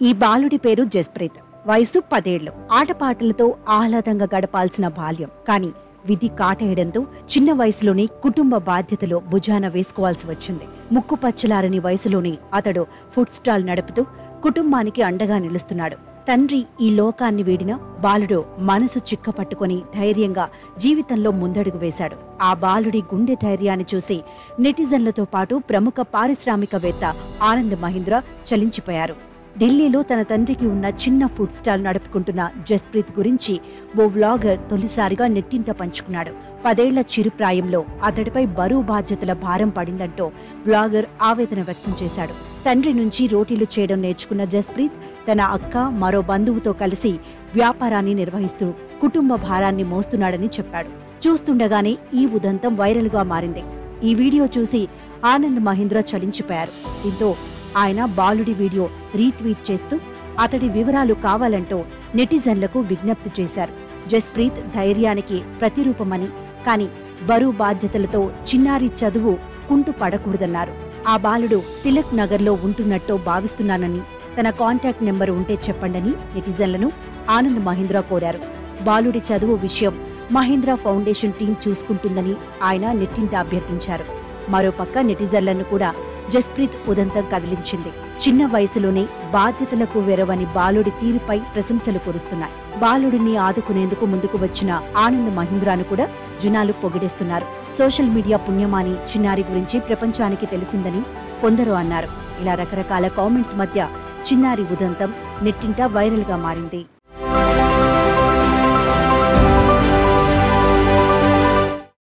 ఈ బాలుడి పేరు జస్ప్రీత్ వయసు పదేళ్లు ఆటపాటలతో ఆహ్లాదంగా గడపాల్సిన బాల్యం కానీ విధి కాటేయడంతో చిన్న వయసులోనే కుటుంబ బాధ్యతలో భుజాన వేసుకోవాల్సి వచ్చింది ముక్కు పచ్చలారని వయసులోనే అతడు ఫుడ్ స్టాల్ నడుపుతూ కుటుంబానికి అండగా నిలుస్తున్నాడు తండ్రి ఈ లోకాన్ని వీడిన బాలుడు మనసు చిక్కపట్టుకొని ధైర్యంగా జీవితంలో ముందడుగు వేశాడు ఆ బాలుడి గుండె ధైర్యాన్ని చూసి నెటిజన్లతో పాటు ప్రముఖ పారిశ్రామికవేత్త ఆనంద్ మహీంద్ర చలించిపోయారు ఢిల్లీలో తన తండ్రికి ఉన్న చిన్న ఫుడ్ స్టాల్ నడుపుకుంటున్న జస్ప్రీత్ గురించి ఓ వ్లాగర్ తొలిసారిగా నెట్టింట పంచుకున్నాడు పదేళ్ల చిరుప్రాయంలో అతడిపై బరువు బాధ్యతల భారం పడిందంటూ వ్లాగర్ ఆవేదన వ్యక్తం చేశాడు తండ్రి నుంచి రోటీలు చేయడం నేర్చుకున్న జస్ప్రీత్ తన అక్క మరో బంధువుతో కలిసి వ్యాపారాన్ని నిర్వహిస్తూ కుటుంబ భారాన్ని మోస్తున్నాడని చెప్పాడు చూస్తుండగానే ఈ ఉదంతం వైరల్గా మారింది ఈ వీడియో చూసి ఆనంద్ మహీంద్ర చలించిపోయారు దీంతో ఆయన బాలుడి వీడియో రీట్వీట్ చేస్తూ అతడి వివరాలు కావాలంటూ నెటిజన్లకు విజ్ఞప్తి చేశారు జస్ప్రీత్ ధైర్యానికి ప్రతిరూపమని కాని బరువు బాధ్యతలతో చిన్నారి చదువు కుంటు పడకూడదన్నారు ఆ బాలుడు తిలక్ నగర్లో ఉంటున్నట్టు భావిస్తున్నానని తన కాంటాక్ట్ నెంబర్ ఉంటే చెప్పండని నెటిజన్లను ఆనంద్ మహీంద్ర కోరారు బాలుడి చదువు విషయం మహీంద్ర ఫౌండేషన్ టీం చూసుకుంటుందని ఆయన నెట్టింట అభ్యర్థించారు మరోపక్క నెటిజన్లను కూడా జస్ప్రీత్ ఉదంతం కదిలించింది చిన్న వయసులోనే బాధ్యతలకు వెరవని బాలుడి తీరుపై ప్రశంసలు కురుస్తున్నాయి బాలుడిని ఆదుకునేందుకు ముందుకు వచ్చిన ఆనంద్ మహీంద్రాను కూడా జనాలు పొగిడేస్తున్నారు సోషల్ మీడియా పుణ్యమాని చిన్నారి గురించి ప్రపంచానికి తెలిసిందని కొందరు అన్నారు ఇలా రకరకాల కామెంట్స్ మధ్య చిన్నారి ఉదంతం నెట్టింట వైరల్గా మారింది